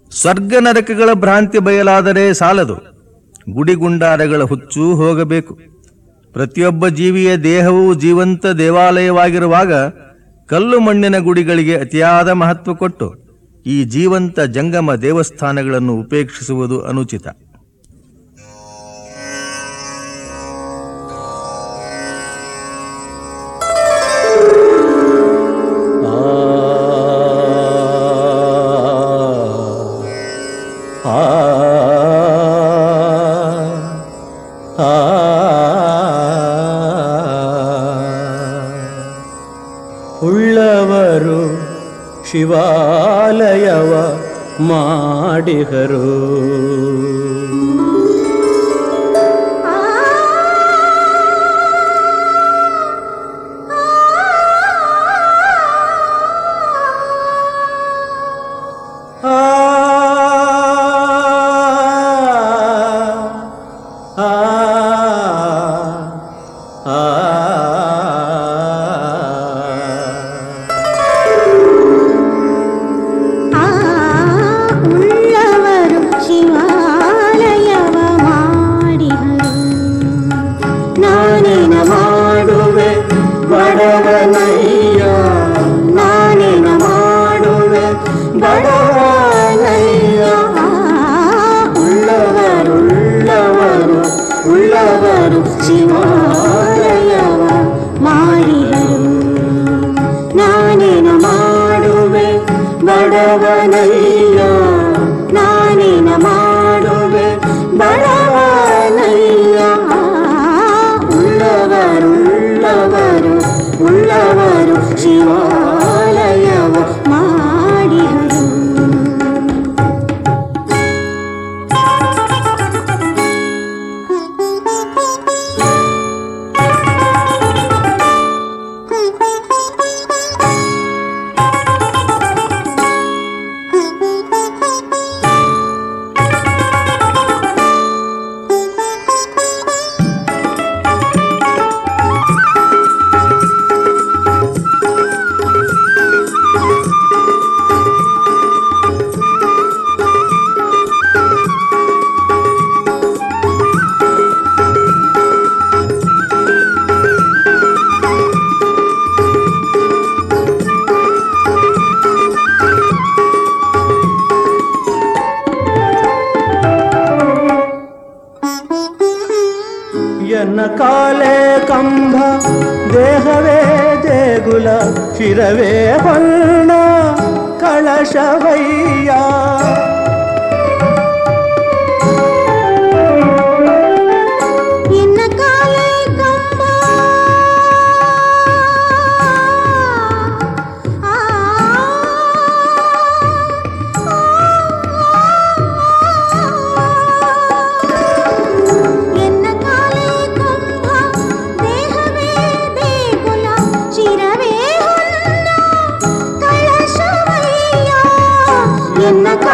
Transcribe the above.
ಸ್ವರ್ಗ ನರಕಗಳ ಭ್ರಾಂತಿ ಬಯಲಾದರೆ ಸಾಲದು ಗುಡಿಗುಂಡಾರಗಳ ಹುಚ್ಚು ಹೋಗಬೇಕು ಪ್ರತಿಯೊಬ್ಬ ಜೀವಿಯ ದೇಹವು ಜೀವಂತ ದೇವಾಲಯವಾಗಿರುವಾಗ ಕಲ್ಲು ಮಣ್ಣಿನ ಗುಡಿಗಳಿಗೆ ಅತಿಯಾದ ಮಹತ್ವ ಕೊಟ್ಟು ಈ ಜೀವಂತ ಜಂಗಮ ದೇವಸ್ಥಾನಗಳನ್ನು ಉಪೇಕ್ಷಿಸುವುದು ಅನುಚಿತ ಆ ಆ ಉಳ್ಳವರು ಶಿವಾಲಯವ ಮಾಡಿಹರು ಆ ಆ ಆ ಆ ಉಳ್ಳವರು ಶಿವಾಲಯವ ಮಾಡಿಹರು ನಾನೇನ ಮಾಡುವೆ ಬಡವನಯ್ಯ ನಾನೇನ ಮಾಡುವೆ ಬಡವನಯ್ಯ ಉಳ್ಳವರುಳ್ಳವರು ಉಳ್ಳವರು ಶಿವಾಲಯವ ಮಾಡಿಹರು ನಾನೇನ ಮಾಡುವೆ ಬಡವನಯ್ಯ ನಾನೇನ ಮಾಡುವೆ ಬಡವನಯ್ಯ ಉಳ್ಳವರುಳ್ಳವರು ಉಳ್ಳವರು ಶಿವಾಲಯವ ಮಾಡಿಹರು ಎನ್ನ ಕಾಲೇ ಕಂಬ ದೇಹವೇ ದೇಗುಲ ಶಿರವೇ ಹೊನ್ನ ಕಳಶವಯ್ಯ ಎನ್ನ ಕಾಲೇ ಕಂಬ ಆ ಎನ್ನ ಕಾಲೇ ಕಂಬ ದೇಹವೇ ದೇಗುಲ ಶಿರವೇ ಹೊನ್ನ ಕಳಶವಯ್ಯ ಎನ್ನ